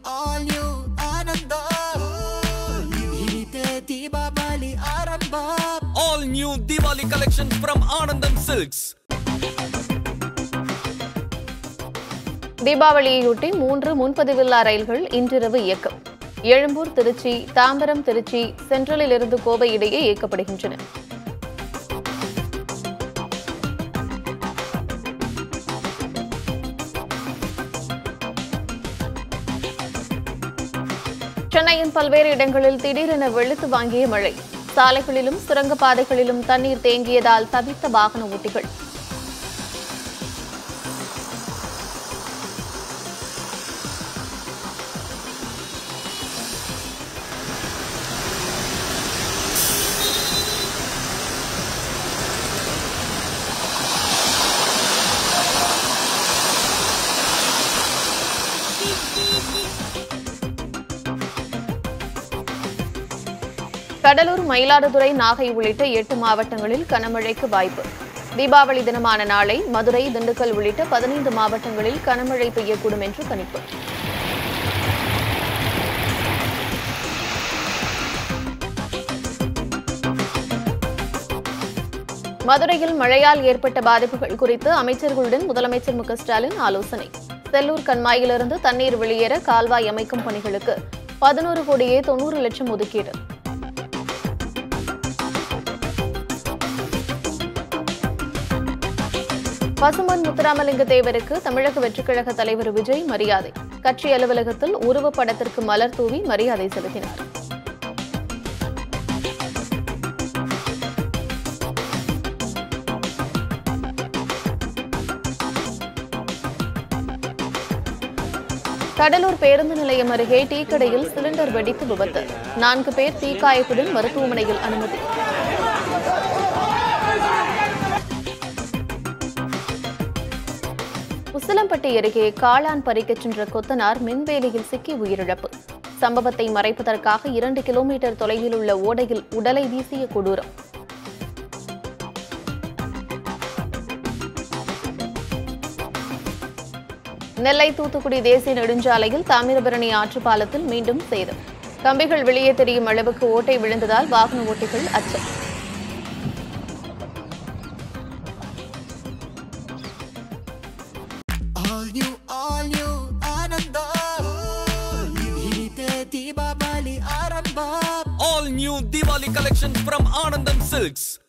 all new ಆನಂದ ಇದೆ ದೀಪಾವಳಿ ಆರಂಭ All new Diwali collection from Anandam Silks. தீபாவளியையொட்டி மூன்று முன்பதிவில்லா ரயில்கள் இன்றிரவு இயக்கம் எழும்பூர் திருச்சி தாம்பரம் திருச்சி சென்ட்ரலில் இருந்து கோவை இடையே இயக்கப்படுகின்றன சென்னையின் பல்வேறு இடங்களில் திடீரென வெளுத்து வாங்கிய மழை சாலைகளிலும் சுரங்கப்பாதைகளிலும் தண்ணீர் தேங்கியதால் தவித்த வாகன ஓட்டிகள் கடலூர் மயிலாடுதுறை நாகை உள்ளிட்ட எட்டு மாவட்டங்களில் கனமழைக்கு வாய்ப்பு தீபாவளி தினமான நாளை மதுரை திண்டுக்கல் உள்ளிட்ட பதினைந்து மாவட்டங்களில் கனமழை பெய்யக்கூடும் என்று கணிப்பு மதுரையில் மழையால் ஏற்பட்ட பாதிப்புகள் குறித்து அமைச்சர்களுடன் முதலமைச்சர் மு க ஸ்டாலின் ஆலோசனை செல்லூர் கண்மாயிலிருந்து தண்ணீர் வெளியேற கால்வாய் அமைக்கும் பணிகளுக்கு பதினோரு கோடியே தொண்ணூறு லட்சம் ஒதுக்கீடு பசுமன் முத்துராமலிங்க தேவருக்கு தமிழக வெற்றிக் கழக தலைவர் விஜய் மரியாதை கட்சி அலுவலகத்தில் உருவப்படத்திற்கு மலர் தூவி மரியாதை செலுத்தினார் கடலூர் பேருந்து நிலையம் அருகே டீ கடையில் சிலிண்டர் வெடித்து விபத்து நான்கு பேர் தீக்காயத்துடன் மருத்துவமனையில் அனுமதி உசிலம்பட்டி அருகே காளான் பறிக்கச் சென்ற கொத்தனார் மின்வேலியில் சிக்கி உயிரிழப்பு சம்பவத்தை மறைப்பதற்காக இரண்டு கிலோமீட்டர் தொலைவில் உள்ள ஓடையில் உடலை வீசிய கொடூரம் நெல்லை தூத்துக்குடி தேசிய நெடுஞ்சாலையில் தாமிரபரணி ஆற்று பாலத்தில் மீண்டும் சேதம் கம்பிகள் வெளியே தெரியும் அளவுக்கு ஓட்டை விழுந்ததால் வாகன ஓட்டிகள் அச்சம் all new all new ಆನಂದ ಇದೆ ದೀಪಾವಳಿ ಆರಂಭ All new Diwali collection from Anandam Silks.